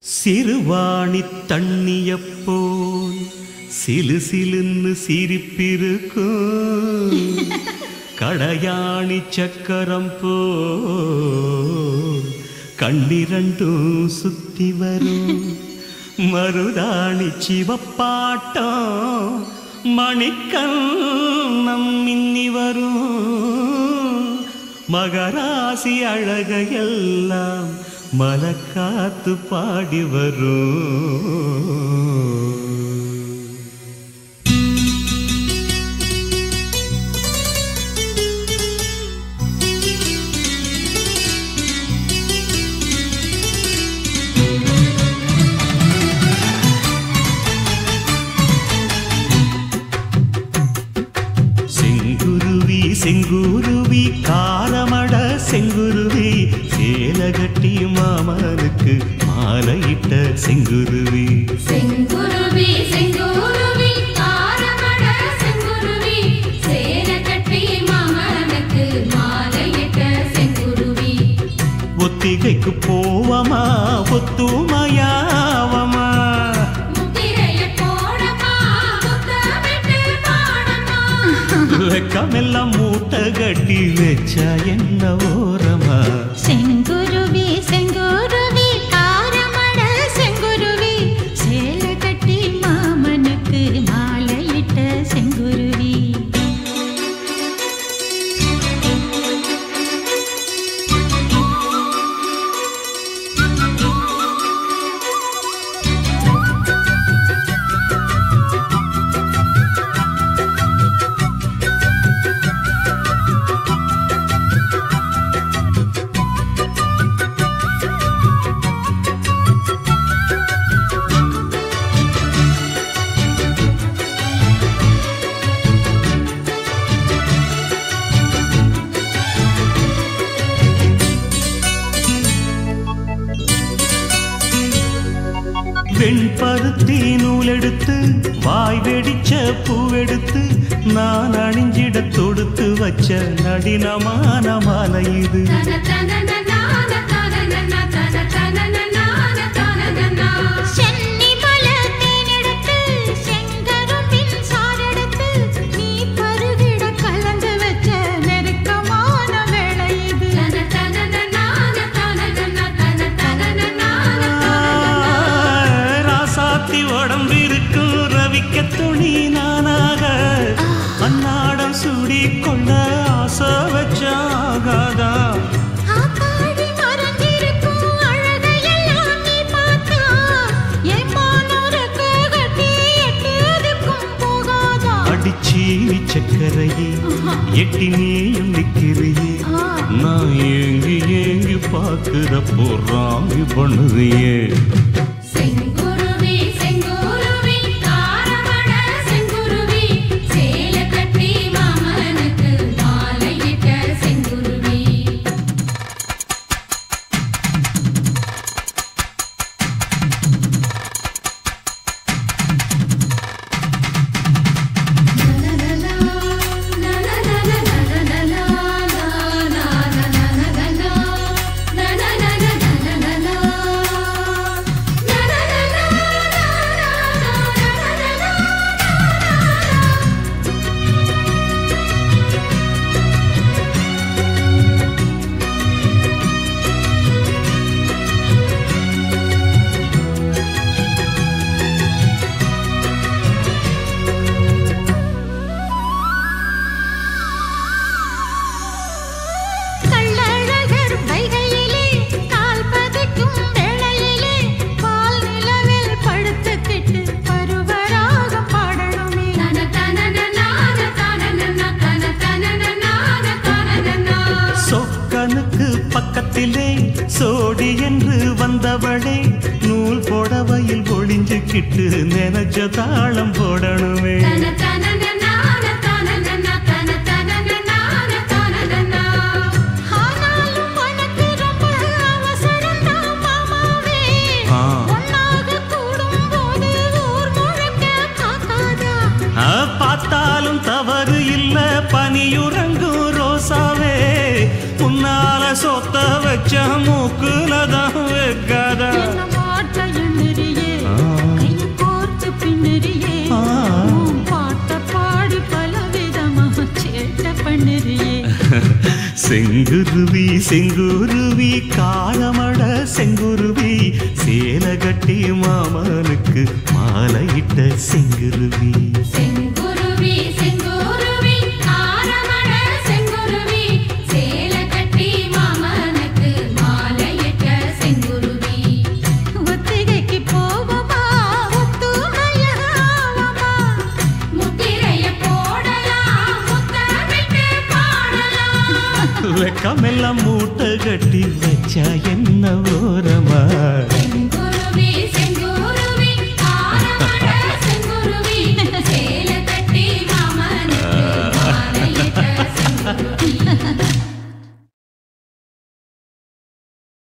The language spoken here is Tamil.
சிறுவாணி தண்ணியப்போல் சிலு சிலுன்னு சிரிப்பிருக்கும் கடையாணி சக்கரம் போல் கண்ணிரண்டும் சுத்தி வரும் மருதாணி சிவப்பாட்டம் மணிக்கண்ணம் மின்னி வரும் மகராசி அழகையெல்லாம் மலக்காத்து பாடி வரும் செங்குருவி செங்குருவி காரமட செங்குருவி சேலகட்டி மாமனுக்கு மாலையிட்ட செங்குருவி செங்குருவி செங்குருவி காரமட செங்குருவி சேர கட்டி மாமனுக்கு மாலையிட்ட செங்குருவி ஒத்திகைக்கு போவமா ஒத்துமையாவமா முத்திரைய போடமா முத்தமிட்டு பாடமா வெக்கமெல்லாம் மூட்டை கட்டி வச்சா என்ன ஓரமா செங்குருவி செங்குருவி காரமட செங்குருவி சேல கட்டி மாமனுக்கு மாலையிட்ட செங்குருவி வெண்பருத்தி நூலெடுத்து வாய் வெடிச்ச பூவெடுத்து நான் அணிஞ்சிட தொடுத்து வச்ச நடினமான மாலை இது தன தன நான தன தன தன நான தன சென்னி மல தேனெடுத்து செங்கரும்பின் சாரெடுத்து நீ பருகிட கலந்து வச்ச நெருக்கமான வேளை இது தன தன நான தன தன தன நான ராசாத்தி உடம்பிருக்கும் ரவிக்க துணி நானாக அன்னாடம் சூடி கொள்ள ஆசை வச்சாகாதா ஆத்தாடி மறந்திருக்கும் அழகையெல்லாம் நீ பார்த்தா என் மானோருக்கு கட்டி எட்டுதுக்கும் போகாதா அடிச்சி சக்கரையே எட்டி நீயும் நிக்கிறியே ஆ. நான் ஏங்கி ஏங்கி பார்க்கிறப்போ ராங்கி பண்ணுறியே செங்குருவி செங்குருவி காரமட செங்குருவி சேல கட்டி மாமனுக்கு மாலையிட்ட செங்குருவி கள்ளழகர் வைகையிலே கால் பதிக்கும் வேளையிலே பால் நிலவில் படுத்துக்கிட்டு பருவராகம் பாடணுமே சொக்கனுக்கு பக்கத்திலே சோடி என்று வந்தவளே நூல் புடவையில் ஒளிஞ்சுக்கிட்டு நினைச்ச தாளம் போடணுமே ஆனாலும் உனக்கு ரொம்ப அவசரம்தான் மாமாவே ஆ. ஒன்னாக கூடும்போது ஊர் முழுக்க காக்காதா ஆ, பார்த்தாலும் தவறு இல்ல பனியுறங்கும் ரோசாவே உன்னால சொத்த வச்ச மூக்குல தான் வைக்காத என்ன மாற்ற செங்குருவி செங்குருவி காரமட செங்குருவி சேல கட்டி மாமனுக்கு மாலையிட்ட செங்குருவி செங்குருவி செங்குருவி ஆரமட செங்குருவி சேல கட்டி மாமனுக்கு மாலையிட்ட செங்குருவி ஒத்திகைக்கு போவோமா ஒத்துமையாவமா முத்திரைய போடலாம் முத்தமிட்டு பாடலாம் வெக்கமெல்லாம் மூட்டை கட்டி வச்சா என்ன ஓரமா